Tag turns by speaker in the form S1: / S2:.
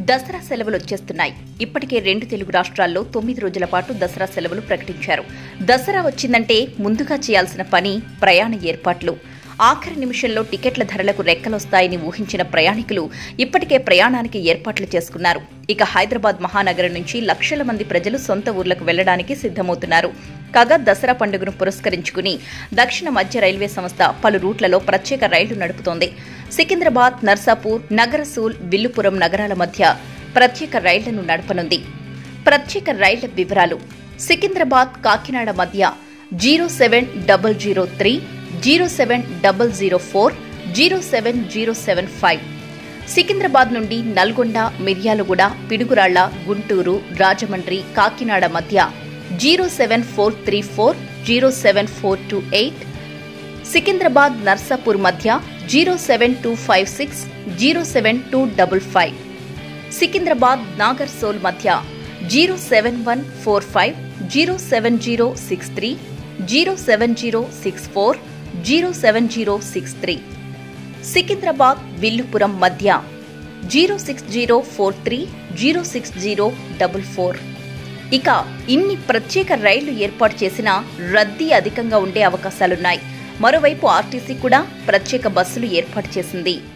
S1: దసరా సెలవులు వచ్చేస్తున్నాయి ఇప్పటికే రెండు తెలుగు రాష్ట్రాల్లో తొమ్మిది రోజుల పాటు దసరా సెలవులు ప్రకటించారు దసరా వచ్చిందంటే ముందుగా చేయాల్సిన పని ప్రయాణ ఏర్పాట్లు ఆఖరి నిమిషంలో టికెట్ల ధరలకు రెక్కలొస్తాయని ఊహించిన ప్రయాణికులు ఇప్పటికే ప్రయాణానికి ఏర్పాట్లు చేసుకున్నారు ఇక హైదరాబాద్ మహానగరం నుంచి లక్షల మంది ప్రజలు సొంత ఊర్లకు వెళ్లడానికి సిద్ధమవుతున్నారు కాగా దసరా పండుగను పురస్కరించుకుని దక్షిణ మధ్య రైల్వే సంస్థ పలు రూట్లలో ప్రత్యేక రైళ్లు నడుపుతోంది సికింద్రాబాద్ నర్సాపూర్ నగరసూల్ విల్లుపురం నగరాల మధ్య ప్రత్యేక రైళ్లను నడపనుంది ప్రత్యేక రైళ్ల వివరాలు సికింద్రాబాద్ కాకినాడ మధ్య zero seven double zero three zero seven double zero four zero seven zero seven five Secunderabad నుండి నల్గొండ మిర్యాలగూడ పిడుగురాళ్ల గుంటూరు రాజమండ్రి కాకినాడ మధ్య zero seven four three four zero seven four two eight Secunderabad Narsapur మధ్య zero seven two five six zero seven two double five Secunderabad Nagarsol మధ్య zero seven one four five zero seven zero six three zero seven zero six four zero seven zero six three Secunderabad Villupuram మధ్య zero six zero four three zero six zero double four ఇక ఇన్ని ప్రత్యేక రైళ్లు ఏర్పాటు చేసినా రద్దీ అధికంగా ఉండే అవకాశాలున్నాయి మరోవైపు ఆర్టీసీ కూడా ప్రత్యేక బస్సులు ఏర్పాటు చేసింది